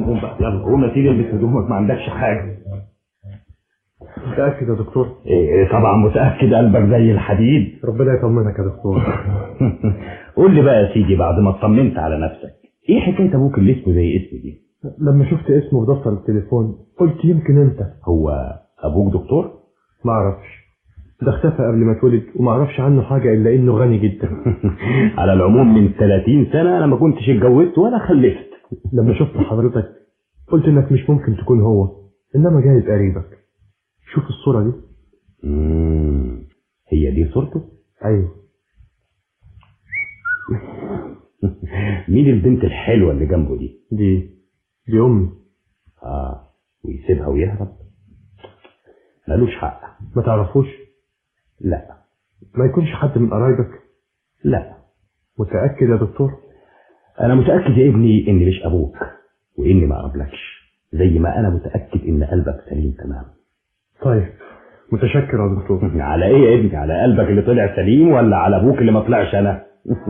قوم قوم بقى يلا قوم يا سيدي البس هدومك ما عندكش حاجه متأكد يا دكتور إيه طبعا متاكد قلبك زي الحديد ربنا يطمنك يا دكتور قول لي بقى يا سيدي بعد ما اطمنت على نفسك ايه حكايه ابوك اللي اسمه زي اسمي دي لما شفت اسمه في دفتر التليفون قلت يمكن انت هو ابوك دكتور ما اعرفش ده اختفى قبل ما اتولد وما اعرفش عنه حاجة الا انه غني جدا على العموم من 30 سنه انا ما كنتش اتجوزت ولا خلفت لما شفت حضرتك قلت انك مش ممكن تكون هو انما جايز قريبك شوف الصورة دي مم. هي دي صورته ايوه مين البنت الحلوه اللي جنبه دي دي دي امي اه ويسيبها ويهرب ملوش حق ما تعرفوش لا ما يكونش حد من قرايبك لا متأكد يا دكتور انا متاكد يا ابني اني مش ابوك واني ما اقربلكش زي ما انا متاكد ان قلبك سليم تمام طيب متشكر يا دكتور على ايه يا ابني على قلبك اللي طلع سليم ولا على ابوك اللي ما طلعش انا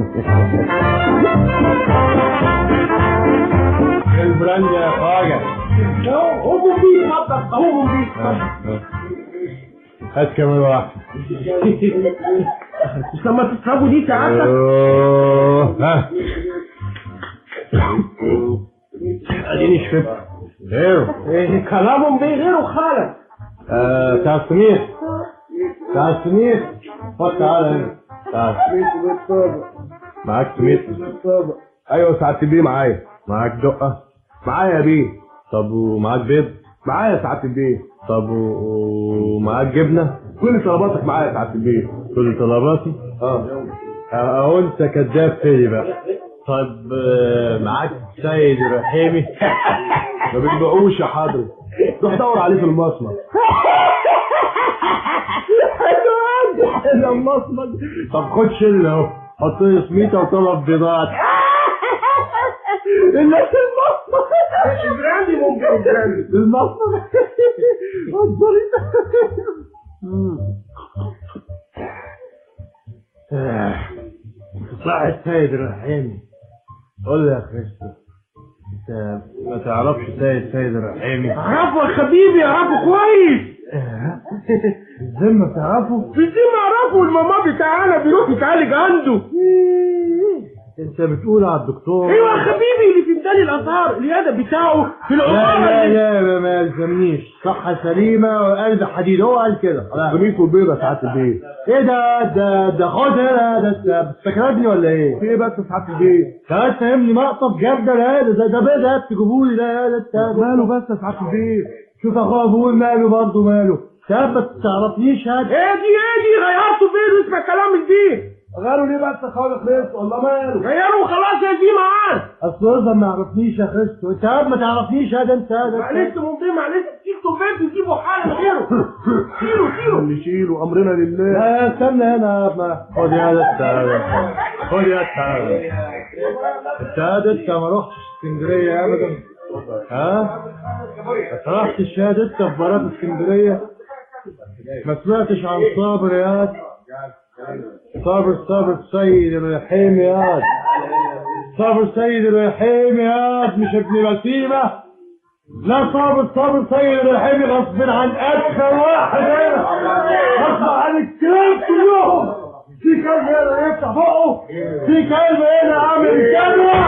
البراند يا خواجة قوموا بيه اتفضل قوموا بيه هات كمان واحد مش لما تشربوا دي ساعتك أوه. ها اديني شربت غيره إيه، كلامهم بيه غيره خالد آه، بتاع السمير بتاع السمير خد تعالى هنا تعالى معاك سمير ايوه ساعة البيه معايا معاك دقة معايا يا بيه طب ومعاك بيض معايا ساعة البيه طب و- ومعاك جبنة كل طلباتك معايا ساعة البيه كل طلباتي اه اهو انت كداب تاني بقى طب آه، معاك سيد رحيمي ما بتبيعوش يا حضرتك روح دور عليه في المصنع المصنع طب خد شله اهو حط لي سميته وطلب بضاعة الناس المصنع البراندي ممكن البراندي المصنع صح سيد رحيمي قول لي يا كريستو انت ما تعرفش سيد سيد الرحيمي اعرفه يا حبيبي اعرفه كويس الذمة تعرفه في دي ما اعرفه الماما بتاعنا بيروح يتعالج عنده انت بتقول على الدكتور ايوه يا حبيبي اللي في ميدان الازهر اليادة بتاعه في لا العمارة لا اللي- لا ما- ما يلزمنيش صحة سليمة وقلب حديد هو قال كده سميت والبيضة ساعات البيت ايه ده ده ده خد هنا ده انت بتستكردني ولا ايه؟ في ايه بس ساعات البيت؟ ساعات فهمني مقطف جردة لا ده ده ده بيض هات تجيبولي ده ده انت ماله بس ساعات البيت؟ شوف اخويا بقول ماله برضه ماله ساعات ما تعرفنيش هات ايه دي ايه دي غيرته فين واسمع كلام البيه غيروا ليه بس خالص خلص والله ماله غيره وخلاص يا دي معاه اصل اذا ما يعرفنيش يا خستو انت قاعد ما تعرفنيش هذا انت هذا معلش ممضي معلش تيجوا بيت وتجيبوا حاله غيره شيلوا شيلوا نشيله امرنا لله لا استنى هنا يا ابني خد يا ده التعالى خد يا التعالى التعالى انت ما رحتش اسكندريه ابدا ها ما رحتش يا ده انت في برات اسكندريه ما سمعتش عن صابر يا واد؟ صابر صابر سيد الرحيم يا واد. صابر سيد الرحيم يا واد، مش ابن بسيمه لا صابر صابر سيد الرحيم غصب عن ادخل واحد هنا غصب عن الكلام كلهم في كلب هنا يفتح بقه في كلب هنا عامل كلمه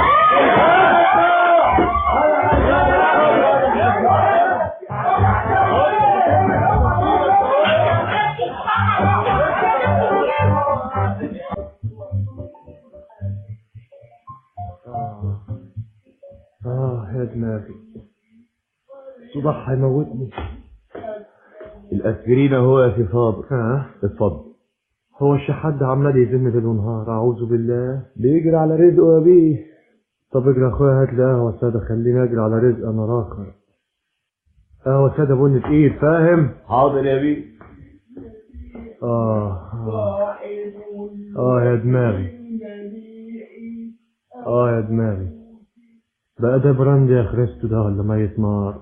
اه يا دماغي الصداع هيموتني الاسبرين هو يا سي صابر ها اتفضل هو الشحات ده عمال يزن ليل ونهار اعوذ بالله بيجري على رزقه يا بيه طب اجري يا اخويا هات لي قهوه ساده خليني اجري على رزق انا راكر قهوه ساده بني تقيل فاهم حاضر يا بيه اه اه, آه يا دماغي اه يا دماغي بقى ده براند يا خريستو ده ولا ميت نار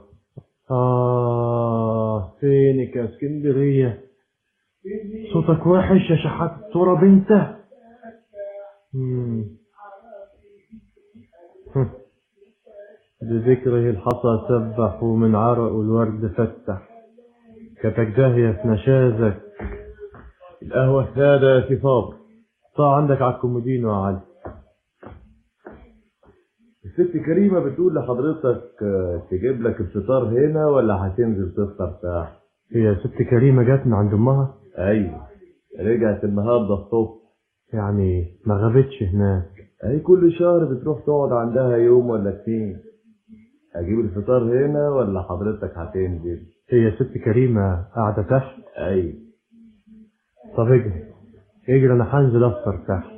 آه فينك يا اسكندرية صوتك وحش يا شحات التراب انت مم. هم. بذكره الحصى سبح ومن عرق الورد فتح كتك داهية في نشازك القهوة سادة يا صفاب طاع عندك على الكومودينو يا علي الست كريمة بتقول لحضرتك آه، تجيب لك الفطار هنا ولا هتنزل تفطر تحت؟ هي ست كريمة جت من عند أمها أيوة رجعت النهاردة الصبح يعني ما غابتش هناك أي كل شهر بتروح تقعد عندها يوم ولا اتنين أجيب الفطار هنا ولا حضرتك هتنزل؟ هي ست كريمة قاعدة تحت أيوة طب اجري اجري أنا هنزل أفطر تحت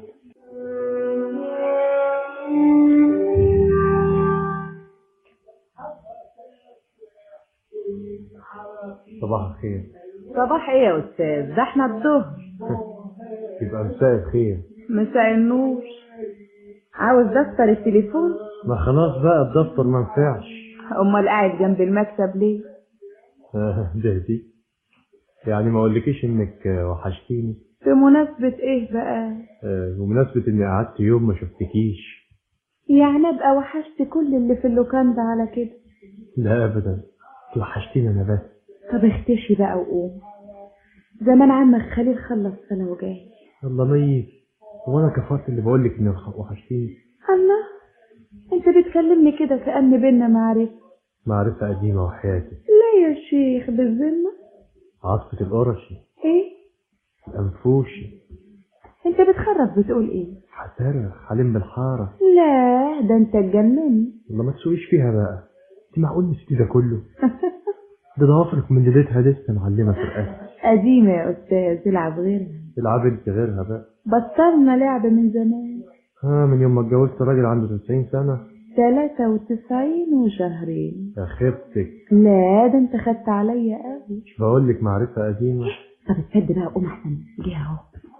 صباح الخير صباح ايه يا استاذ ده احنا الظهر يبقى مساء الخير مساء النور عاوز دفتر التليفون ما خلاص بقى الدفتر ما نفعش امال قاعد جنب المكتب ليه آه، ده دي يعني ما اقولكيش انك آه، وحشتيني في مناسبة ايه بقى آه، بمناسبة اني قعدت يوم ما شفتكيش يعني ابقى وحشت كل اللي في اللوكان ده على كده لا ابدا انت وحشتيني انا بس طب اختشي بقى وقوم زمان عمك خليل خلص سنة وجاي الله ميت وانا كفرت اللي بقولك اني وح- وحشتيني الله انت بتكلمني كده كأن بينا معرفة معرفة قديمة وحياتي لا يا شيخ بالذمة عاصفة القرشي ايه الأنفوشي انت بتخرف بتقول ايه حسارة حليم بالحارة لا ده انت اتجننت والله ما تسويش فيها بقى انت معقول نسيتي ده كله ده ضوافرك من ليلتها لسه معلمة في الأسد قديمة يا أستاذ العب غيرها العب انت غيرها بقى بطلنا لعب من زمان ها من يوم ما اتجوزت راجل عنده 90 سنة تلاتة وتسعين وشهرين يا خيبتك لا ده انت خدت عليا قوي مش بقول لك معرفة قديمة طب اتسد بقى قوم احسن جه اهو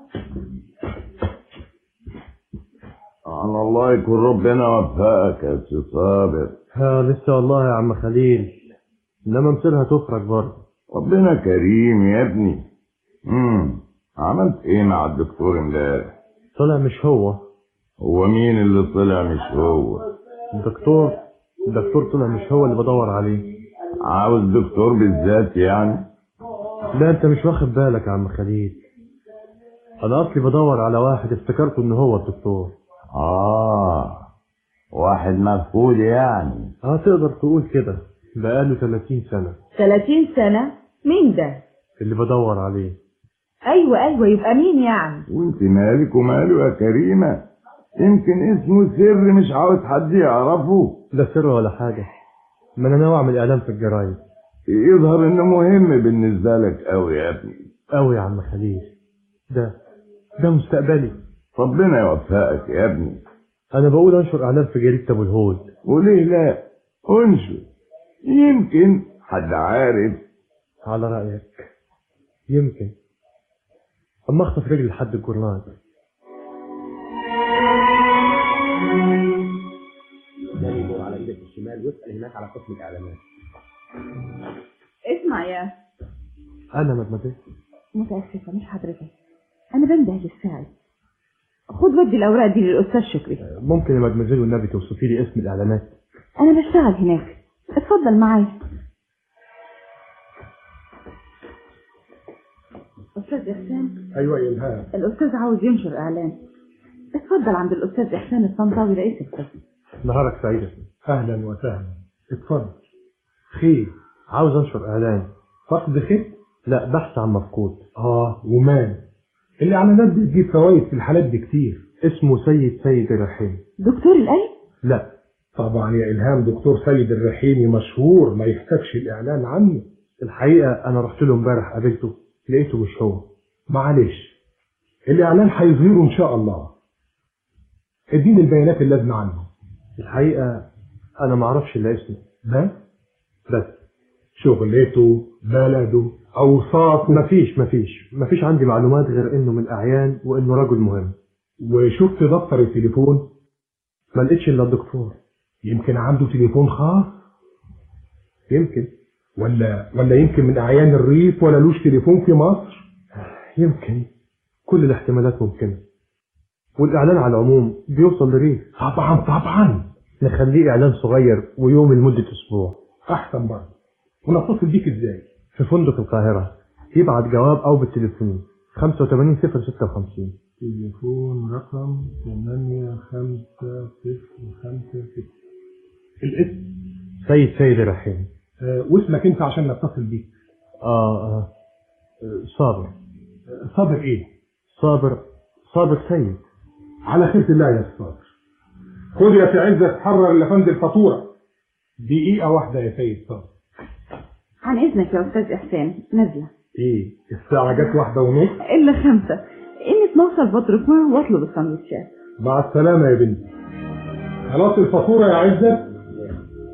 على الله يكون ربنا وفقك يا سي صابر ها لسه والله يا عم خليل انما مصيرها تفرج برضه ربنا كريم يا ابني امم عملت ايه مع الدكتور امبارح طلع مش هو هو مين اللي طلع مش هو الدكتور الدكتور طلع مش هو اللي بدور عليه عاوز دكتور بالذات يعني لا انت مش واخد بالك يا عم خليل انا اصلي بدور على واحد افتكرته ان هو الدكتور اه واحد مفقود يعني اه تقدر تقول كده بقاله 30 سنة تلاتين سنة مين ده اللي بدور عليه ايوه ايوه يبقى مين يعني وانت مالك وماله يا كريمة يمكن اسمه سر مش عاوز حد يعرفه لا سر ولا حاجة ما انا ناوي اعمل اعلان في الجرايد يظهر انه مهم بالنسبة لك قوي يا ابني قوي يا عم خليل ده ده مستقبلي ربنا يوفقك يا ابني انا بقول انشر اعلان في جريدة ابو الهول وليه لا انشر يمكن حد عارف على رأيك يمكن اما اخطف رجلي لحد الجورنال ده يدور على ايدك الشمال واسال هناك على قسم الاعلانات اسمع يا انا مدمدة متأسفة مش حضرتك انا بنده للساعد خد ودي الاوراق دي للاستاذ شكري ممكن يا مدمزيل والنبي توصفي لي اسم الاعلانات انا بشتغل هناك اتفضل معايا استاذ احسان ايوه يا الهام الاستاذ عاوز ينشر اعلان اتفضل عند الاستاذ احسان الصنطاوي رئيس القسم نهارك سعيدة اهلا وسهلا اتفضل خير عاوز انشر اعلان فقد خير لا بحث عن مفقود اه ومال الاعلانات دي بتجيب فوائد في الحالات دي كتير اسمه سيد سيد الرحيم دكتور القلب لا طبعا يا الهام دكتور سيد الرحيمي مشهور ما يحتاجش الاعلان عنه الحقيقة انا رحت له امبارح قابلته لقيته مش هو معلش الاعلان هيظهره ان شاء الله اديني البيانات اللازمه عنه الحقيقة انا معرفش الا اسمه بس بس شغلته بلده اوصافه مفيش مفيش مفيش عندي معلومات غير انه من الاعيان وانه رجل مهم وشفت دفتر التليفون ما لقيتش الا الدكتور يمكن عنده تليفون خاص يمكن ولا ولا يمكن من اعيان الريف ولا لوش تليفون في مصر يمكن كل الاحتمالات ممكنة والاعلان على العموم بيوصل لريف طبعا طبعا نخليه اعلان صغير ويوم لمده اسبوع احسن برضه ونتصل بيك ازاي في فندق القاهره يبعت جواب او بالتليفون 85 056 تليفون رقم 8505 الاسم سيد سيد الرحيم آه واسمك انت عشان نتصل بيك آه, آه صابر آه صابر ايه صابر صابر سيد على خيرة الله يا صابر خد يا في عزة حرر لفند الفاتورة دقيقة واحدة يا سيد صابر عن اذنك يا استاذ احسان نازله ايه الساعة جت واحدة ونص الا خمسة اني نوصل بطرق واطلب السندوتشات مع السلامة يا بنتي خلاص الفاتورة يا عزت